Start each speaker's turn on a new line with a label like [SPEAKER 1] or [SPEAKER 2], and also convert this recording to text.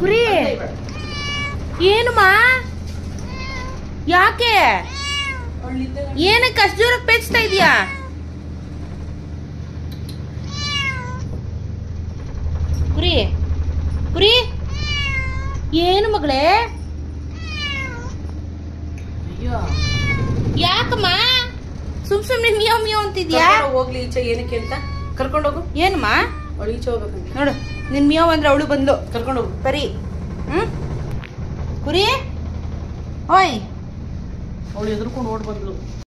[SPEAKER 1] ಕುರಿ ಏನಮ್ಮ ಯಾಕೆ ಏನಕ್ಕೆ ಅಷ್ಟು ಜೋರಕ್ಕೆ ಪೇಚ್ತಾ ಇದೀಯಾ ಕುರಿ ಕುರಿ ಏನು ಮಗಳೇ
[SPEAKER 2] ಅಯ್ಯೋ
[SPEAKER 1] ಯಾಕಮ್ಮ ಸುಮ್ ಸುಮ್ನೆ ಮಿಯೋ ಮಿಯೋ ಅಂತಿದ್ಯಾ
[SPEAKER 2] ಕರ್ಕೊಂಡ್ ಹೋಗ್ಲಿ ಈಚೆ ಏನಕ್ಕೆ ಅಂತ ಕರ್ಕೊಂಡೋಗು
[SPEAKER 1] ಏನಮ್ಮ
[SPEAKER 2] ಅವಳು ಈಚೆ ಹೋಗ್ಬೇಕಂತ
[SPEAKER 1] ನೋಡು ನಿನ್ ಮಿಯೋ ಅಂದ್ರೆ ಅವಳು ಬಂದ್ಲು
[SPEAKER 2] ಕರ್ಕೊಂಡೋಗು
[SPEAKER 1] ಬರೀ ಹ್ಮ್ ಕುರಿ ಓಯ್
[SPEAKER 2] ಅವಳು ಎದ್ರುಕೊಂಡು ಓಡ್ ಬಂದ್ಲು